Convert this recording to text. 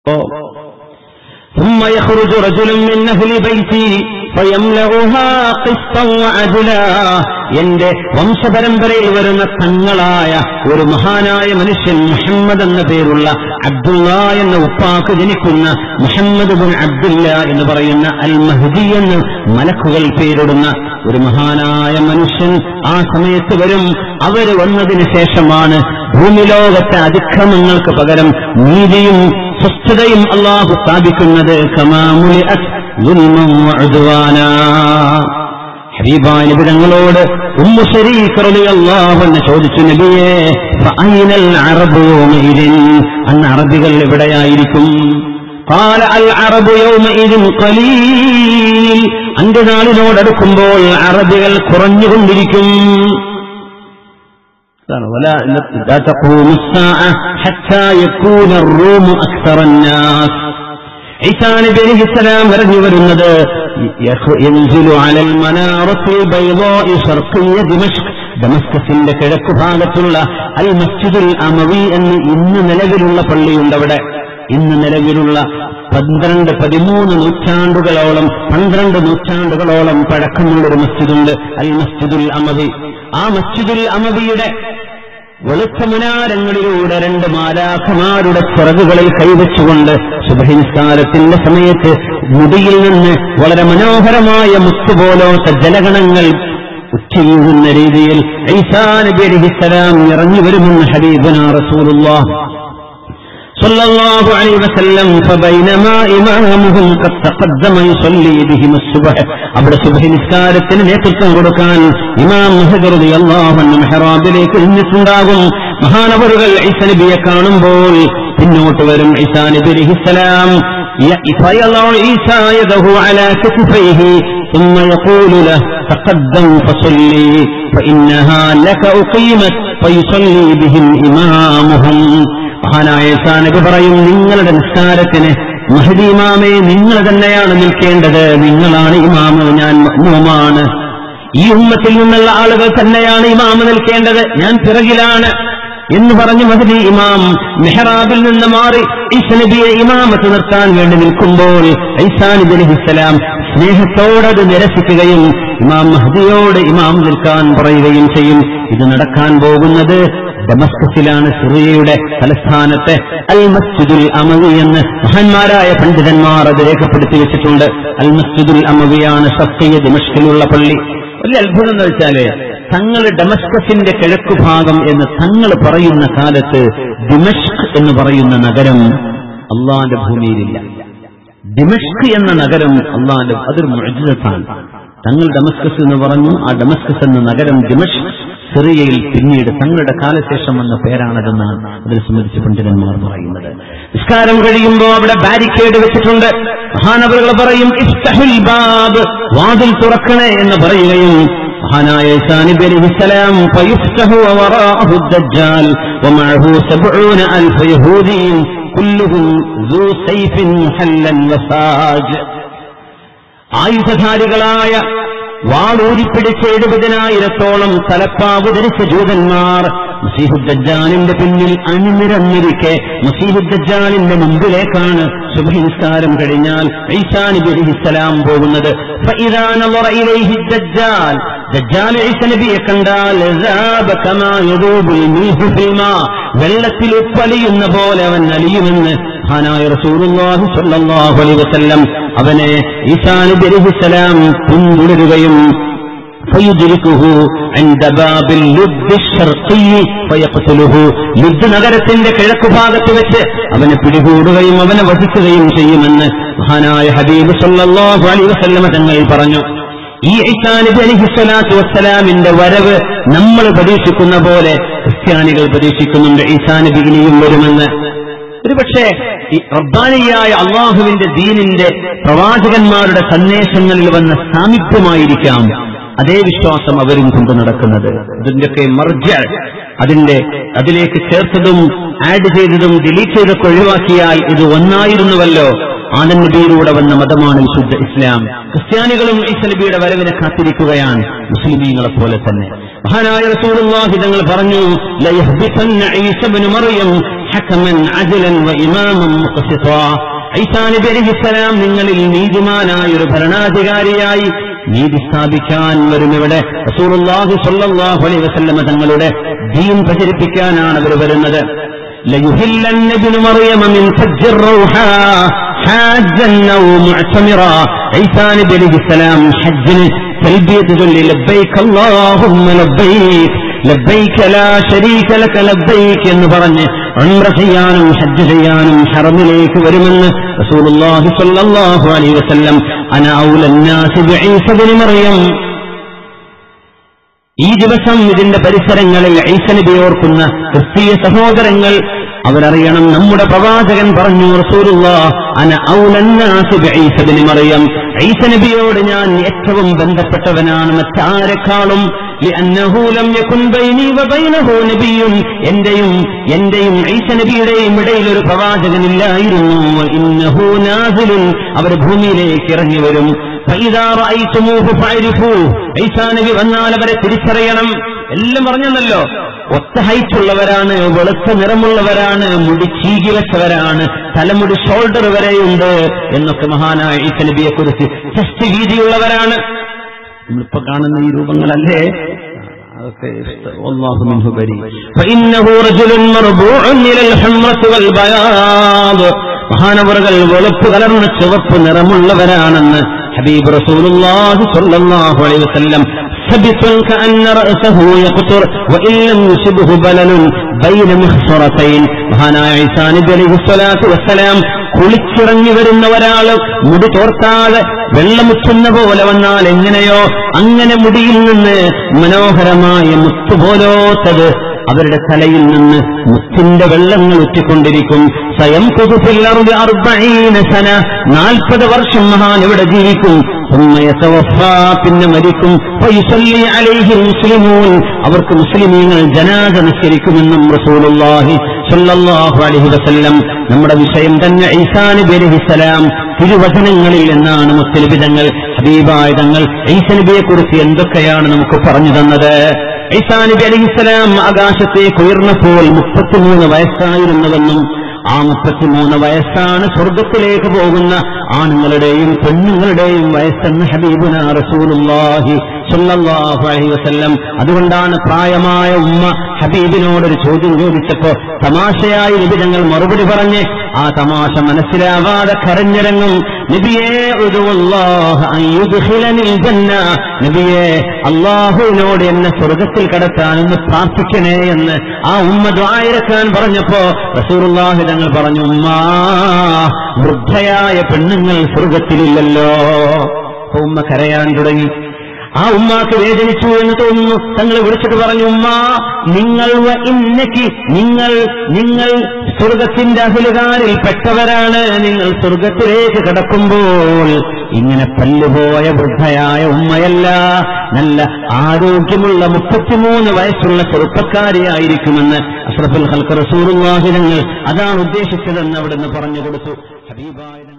ثم يخرج رجل من أهل بيتي فيملأها قسطا وعدلا എന്റെ വംശപരമ്പരയിൽ വരുന്ന തങ്ങളായ ഒരു മഹാനായ മനുഷ്യൻ മുഹമ്മദ് എന്ന പേരുള്ള അബ്ദുള്ള എന്ന ഉപ്പാക്ക് ജനിക്കുന്ന മുഹമ്മദ് ബിൻ അബ്ദുല്ല എന്ന് പറയുന്ന അൽ മഹദി എന്ന് മലക്കുകൾ പേരിടുന്ന ഒരു മഹാനായ മനുഷ്യൻ ആ സമയത്ത് വരും അവര് വന്നതിന് ശേഷമാണ് ഭൂമിലോകത്തെ അതിക്രമങ്ങൾക്ക് പകരം നീതിയും സ്വസ്ഥതയും അള്ളാഹു സ്ഥാപിക്കുന്നത് കമാമുലി ഹബീബായ നബിതങ്ങളോട് ഉമ്മു ശരീഫ് റളിയല്ലാഹു അൻഹ ചോദിച്ചു നബിയെ ഫഅൈനൽ അറബു യൗമഇദിൻ അന്ന് അറബികൾ എവിടെയായിരിക്കും قال العرب يومئذ قليل അന്ത്യനാളിനോടടുക്കുമ്പോൾ അറബികൾ കുറഞ്ഞുകൊണ്ടിരിക്കും ولا لا تقوم الساعة حتى يكون الروم أكثر الناس ഈസാ നബി അലൈഹി സ്വലാം ഇറങ്ങി വരുന്നത് യൻസിലു അലൽ മനാറത്തിൽ ബൈദാഇ ശർഖിയ ദിമഷ്ക് ഡമസ്കസിന്റെ കിഴക്കു ഭാഗത്തുള്ള അൽ മസ്ജിദുൽ അമവി എന്ന് ഇന്ന് നിലവിലുള്ള പള്ളിയുണ്ട് അവിടെ ഇന്ന് നിലവിലുള്ള പന്ത്രണ്ട് പതിമൂന്ന് നൂറ്റാണ്ടുകളോളം പന്ത്രണ്ട് നൂറ്റാണ്ടുകളോളം പഴക്കമുള്ള ഒരു മസ്ജിദുണ്ട് അൽ മസ്ജിദുൽ അമവി ആ മസ്ജിദുൽ അമവിയുടെ വെളുത്ത മുനാരങ്ങളിലൂടെ രണ്ട് മാലാഖമാരുടെ ചിറകുകളിൽ കൈവച്ചുകൊണ്ട് സുബഹിനിസ്കാരത്തിന്റെ സമയത്ത് മുടിയിൽ നിന്ന് വളരെ മനോഹരമായ മുത്തുപോലോത്ത ജലഗണങ്ങൾ ഉച്ചയൂകുന്ന രീതിയിൽ ഐസാ നബി അലിഹിസ്സലാം ഇറങ്ങി വരുമെന്ന് ഹബീബന റസൂലുള്ളാഹ് صلى الله عليه وسلم فبينما إمامهم قد تقدم يصلي بهم الصبح അവിടെ സുബഹി നിസ്കാരത്തിന് നേതൃത്വം കൊടുക്കാൻ ഇമാം മെഹദറുദി അള്ളാഹു മെഹറാബിലേക്ക് എഴുന്നിട്ടുണ്ടാകും മഹാനവറുകൾ ഈസ നബിയെ കാണുമ്പോൾ പിന്നോട്ട് വരും ഈസാ നബി അലൈഹിസ്സലാം فيضع عيسى يده على كتفيه ثم يقول له تقدم فصلي فإنها لك أقيمت فيصلي بهم إمامهم മഹാനായ സാനബി പറയും നിങ്ങളുടെ നിസ്കാരത്തിന് മഹദി ഇമാമേ നിങ്ങൾ തന്നെയാണ് നിൽക്കേണ്ടത് നിങ്ങളാണ് ഇമാമ് ഞാൻ മഅ്മൂമാണ് ഈ ഉമ്മത്തിൽ നിന്നുള്ള ആളുകൾ തന്നെയാണ് ഇമാമ് നിൽക്കേണ്ടത് ഞാൻ പിറകിലാണ് എന്ന് പറഞ്ഞ് മഹദി ഇമാം മെഹറാബിൽ നിന്ന് മാറി ഈസനബിയെ ഇമാമത്ത് നിർത്താൻ വേണ്ടി നിൽക്കുമ്പോൾ ഐസാനബി അലഹിസ്സലാം സ്നേഹത്തോടത് നിരസിക്കുകയും ഇമാം മഹദിയോട് ഇമാം നിൽക്കാൻ പറയുകയും ചെയ്യും ഇത് നടക്കാൻ പോകുന്നത് ഡമസ്കസിലാണ് സിറിയയുടെ തലസ്ഥാനത്തെ അൽ മസ്ജിദുൽ അമവി എന്ന് മഹാന്മാരായ പണ്ഡിതന്മാർ അത് രേഖപ്പെടുത്തി വെച്ചിട്ടുണ്ട് അൽ മസ്ജിദുൽ അമവിയാണ് ഷഫിയ ദിമഷ്കിലുള്ള പള്ളി വലിയ അത്ഭുതം എന്ന് വെച്ചാല് തങ്ങൾ ഡമസ്കസിന്റെ കിഴക്കു ഭാഗം എന്ന് തങ്ങൾ പറയുന്ന കാലത്ത് ദിമഷ്ക് എന്ന് പറയുന്ന നഗരം അള്ളാന്റെ ഭൂമിയിലില്ല ദിമഷ്ക് എന്ന നഗരം അള്ളാന്റെ അതൊരു മുഴുതാണ് തങ്ങൾ ഡമസ്കസ് എന്ന് പറഞ്ഞു ആ ഡമസ്കസ് എന്ന നഗരം ദിമഷ് സിറിയയിൽ പിന്നീട് തങ്ങളുടെ കാലശേഷം വന്ന പേരാണതെന്നാണ് അതിനെ സംബന്ധിച്ച് പണ്ഡിതന്മാർ പറയുന്നത് നിസ്കാരം കഴിയുമ്പോൾ അവിടെ ബാരിക്കേഡ് വെച്ചിട്ടുണ്ട് മഹാനവറുകൾ പറയും ഇഫ്തഹുൽ ബാബ് വാതിൽ തുറക്കണേ എന്ന് പറയുകയും മഹാനായ സാനിബ് അലിഹിസ്സലാം ഫയുഫ്തഹു വറാഅഹു ദജ്ജാൽ വമഅഹു സബ്ഊന അൽഫ യഹൂദിയും കുല്ലുഹും ذو سيف محلا وساج ആയുധധാരികളായ വാളൂരിപ്പിടിച്ച എഴുപതിനായിരത്തോളം തലപ്പാവ് ധരിച്ച ജൂതന്മാർ മുസീഹുദ്ദാലിന്റെ പിന്നിൽ അണിനിരന്നിരിക്കെ മുസീഹുദ്ദാലിന്റെ മുമ്പിലേക്കാണ് സുബഹി നിസ്കാരം കഴിഞ്ഞാൽ ഈസാനബി അലിഹിസ്സലാം പോകുന്നത് فإذا نظر إليه الدجال ദജ്ജാൽ ഈസ നബിയെ കണ്ടാൽ ذاب كما يذوب الملح في الماء വെള്ളത്തിൽ ഉപ്പലിയുന്ന പോലെ അവൻ അലിയുമെന്ന് മഹാനായ റസൂലുള്ളാഹി സ്വല്ലല്ലാഹു അലൈഹി വസല്ലം അവനെ ഈസാ നബി അലൈഹിസ്സലാം പിന്തുടരുകയും فيدركه عند باب اللد الشرقي فيقتله ലുദ് നഗരത്തിന്റെ കിഴക്കുഭാഗത്ത് വെച്ച് അവനെ പിടികൂടുകയും അവനെ വധിക്കുകയും ചെയ്യുമെന്ന് മഹാനായ ഹബീബ് സല്ലല്ലാഹു അലൈഹി വസല്ലമ തങ്ങൾ പറഞ്ഞു ഈ ഈസാനബി അലിഹിസ്വലാത്തു വസ്സലാമിന്റെ വരവ് നമ്മൾ പ്രതീക്ഷിക്കുന്ന പോലെ ക്രിസ്ത്യാനികൾ പ്രതീക്ഷിക്കുന്നുണ്ട് ഈസാനബി ഇനിയും വരുമെന്ന് ഒരുപക്ഷെ ഈ റബ്ബാനിയായ അള്ളാഹുവിന്റെ ദീനിന്റെ പ്രവാചകന്മാരുടെ സന്ദേശങ്ങളിൽ വന്ന സാമീപ്യമായിരിക്കാം അതേ വിശ്വാസം അവരും കൊണ്ടു നടക്കുന്നത് ഇതിന്റെയൊക്കെ മർജ അതിന്റെ അതിലേക്ക് ചേർത്തതും ആഡ് ചെയ്തതും ഡിലീറ്റ് ചെയ്തൊക്കെ ഒഴിവാക്കിയാൽ ഇത് ഒന്നായിരുന്നുവല്ലോ ആനന്ദ് നബിയിലൂടെ വന്ന മതമാണ് വിശുദ്ധ ഇസ്ലാം ക്രിസ്ത്യാനികളും ഈസ നബിയുടെ വരവിനെ കാത്തിരിക്കുകയാണ് മുസ്ലിമീങ്ങളെ പോലെ തന്നെ മഹാനായ റസൂലുള്ളാഹി തങ്ങൾ പറഞ്ഞു ലയഹ്ബിതന്ന ഈസ ഇബ്നു മറിയം حكما عدلا وإماما مقسطا ഈസാ നബി അലൈഹിസ്സലാം നിങ്ങളിൽ നീതിമാനായ ഒരു ഭരണാധികാരിയായി നീതി സ്ഥാപിക്കാൻ വരും ഇവിടെ റസൂലുള്ളാഹി സ്വല്ലല്ലാഹു അലൈഹി വസല്ലമ തങ്ങളുടെ ദീൻ പ്രചരിപ്പിക്കാനാണ് അവർ വരുന്നത് ليهلن ابن مريم من فج الروحى حاجا او معتمرا عيسى نبي عليه السلام حجن تلبية ചൊല്ലി لبيك اللهم لبيك ലബ്ബൈക ലാ ശരീക ലക ലബ്ബൈക എന്ന് പറഞ്ഞ് ഉംറ ചെയ്യാനും ഹജ്ജ് ചെയ്യാനും ഹറമിലേക്ക് വരുമെന്ന് റസൂലുള്ളാഹി സ്വല്ലല്ലാഹു അലൈഹി വസല്ലം അന ഔലൻ നാസി ബിഈസ ഇബ്നു മറിയം ഈ ദിവസം ഇതിന്റെ പരിസരങ്ങളിൽ ഈസനബി ഓർക്കുന്ന ക്രിസ്തീയ സഹോദരങ്ങൾ അവരറിയണം നമ്മുടെ പ്രവാചകൻ പറഞ്ഞു റസൂലുള്ള അന ഔലന്നാസി ബിഈസ ഇബ്നു മറിയം ഈസനബിയോട് ഞാൻ ഏറ്റവും ബന്ധപ്പെട്ടവനാണ് മറ്റാരെക്കാളും لأنه لم يكن بيني وبينه نبي എന്റെയും എന്റെയും ഈസനബിയുടെയും ഇടയിൽ ഒരു പ്രവാചകനില്ലായിരുന്നു ഇന്നഹു നാസിലുൻ അവർ ഭൂമിയിലേക്ക് ഇറങ്ങി വരും فإذا رأيتموه فاعرفوه ഈസാ നബി വന്നാൽ അവരെ തിരിച്ചറിയണം എല്ലാം പറഞ്ഞെന്നല്ലോ ഒത്ത ഹൈറ്റ് ഉള്ളവരാണ് വെളുത്ത നിറമുള്ളവരാണ് മുടി ചീകി വെച്ചവരാണ് തലമുടി ഷോൾഡർ വരെയുണ്ട് എന്നൊക്കെ മഹാനായ ഈസ നബിയെ കുറിച്ച് ചെസ്റ്റ് വീതിയുള്ളവരാണ് നമ്മളിപ്പോ കാണുന്ന ഈ രൂപങ്ങളല്ലേ അതൊക്കെ والله منه بريء فإنه رجل مربوع إلى الحمرة والبياض മഹാനവറുകൾ വെളുപ്പ് കലർന്ന ചുവപ്പ് നിറമുള്ളവരാണെന്ന് ഹബീബ് റസൂലുള്ളാഹി സ്വല്ലല്ലാഹു അലൈഹി വസല്ലം ثبت كأن رأسه يقطر وإن لم يصبه بلل بين مخصرتين മഹാനായ ഈസാ നബി അലൈഹി സ്വലാത്തു വസ്സലാം കുളിച്ചിറങ്ങി വരുന്ന ഒരാള് മുടി തോർത്താതെ വെള്ളമുറ്റുന്ന പോലെ വന്നാൽ എങ്ങനെയോ അങ്ങനെ മുടിയിൽ നിന്ന് മനോഹരമായ മുത്തുപോലോത്തത് അവരുടെ തലയിൽ നിന്ന് മുത്തിന്റെ വെള്ളങ്ങൾ ഉറ്റിക്കൊണ്ടിരിക്കും സ്വയം കുതുപ്പില്ലറുടെ അർബീന നാൽപ്പത് വർഷം മഹാൻ ഇവിടെ ജീവിക്കും പിന്നെ മരിക്കും ഫയുസല്ലി അലൈഹി മുസ്ലിമൂൻ അവർക്ക് മുസ്ലിമീങ്ങൾ ജനാദ നിസ്കരിക്കുമെന്നും റസൂലുള്ളാഹി സല്ലല്ലാഹു അലൈഹി വസല്ലം നമ്മുടെ വിഷയം തന്നെ ഈസാ നബി അലൈഹിസ്സലാം തിരുവചനങ്ങളിൽ എന്നാണ് മുസ്ലിബിതങ്ങൾ ഹബീബായുധങ്ങൾ ഈസ നബിയെ കുറിച്ച് എന്തൊക്കെയാണ് നമുക്ക് പറഞ്ഞു തന്നത് ഈസാ നബി അലൈഹിസ്സലാം ആകാശത്തേക്ക് ഉയർന്നപ്പോൾ മുപ്പത്തിമൂന്ന് വയസ്സായിരുന്നുവെന്നും ആ മുപ്പത്തിമൂന്ന് വയസ്സാണ് സ്വർഗത്തിലേക്ക് പോകുന്ന ആണുങ്ങളുടെയും പെണ്ണുങ്ങളുടെയും വയസ്സെന്ന് ഹബീബുന റസൂലുള്ളാഹി സല്ലല്ലാഹു അലൈഹി വസല്ലം അതുകൊണ്ടാണ് പ്രായമായ ഉമ്മ ഹബീബിനോടൊരു ചോദ്യം ചോദിച്ചപ്പോ തമാശയായി നബി ഞങ്ങൾ മറുപടി പറഞ്ഞ് ആ തമാശ മനസ്സിലാവാതെ കരഞ്ഞിറങ്ങും നബിയെ നബിയെ അള്ളാഹുവിനോട് എന്നെ സ്വർഗത്തിൽ കടത്താനൊന്ന് പ്രാർത്ഥിക്കണേ എന്ന് ആ ഉമ്മ ദ്വായിരക്കാൻ പറഞ്ഞപ്പോ റസൂറുല്ലാഹി തങ്ങൾ പറഞ്ഞു ഉമ്മാ വൃദ്ധയായ പെണ്ണുങ്ങൾ സ്വർഗത്തിലില്ലല്ലോ അപ്പൊ ഉമ്മ കരയാൻ തുടങ്ങി ആ ഉമ്മാക്ക് വേദനിച്ചു എന്ന് തോന്നുന്നു തങ്ങൾ വിളിച്ചിട്ട് പറഞ്ഞു ഉമ്മ നിങ്ങൾ വ ഇന്നക്ക് നിങ്ങൾ നിങ്ങൾ സ്വർഗത്തിന്റെ അഖിലുകാരിൽ പെട്ടവരാണ് നിങ്ങൾ സ്വർഗത്തിലേക്ക് കടക്കുമ്പോൾ ഇങ്ങനെ പല്ലുപോയ വൃദ്ധയായ ഉമ്മയല്ല നല്ല ആരോഗ്യമുള്ള മുപ്പത്തിമൂന്ന് വയസ്സുള്ള ചെറുപ്പക്കാരിയായിരിക്കുമെന്ന് അഷ്റഫുൽ ഹൽക്ക് റസൂറുവാഹിനങ്ങൾ അതാണ് ഉദ്ദേശിച്ചതെന്ന് അവിടുന്ന് പറഞ്ഞു കൊടുത്തു ഹബീബായ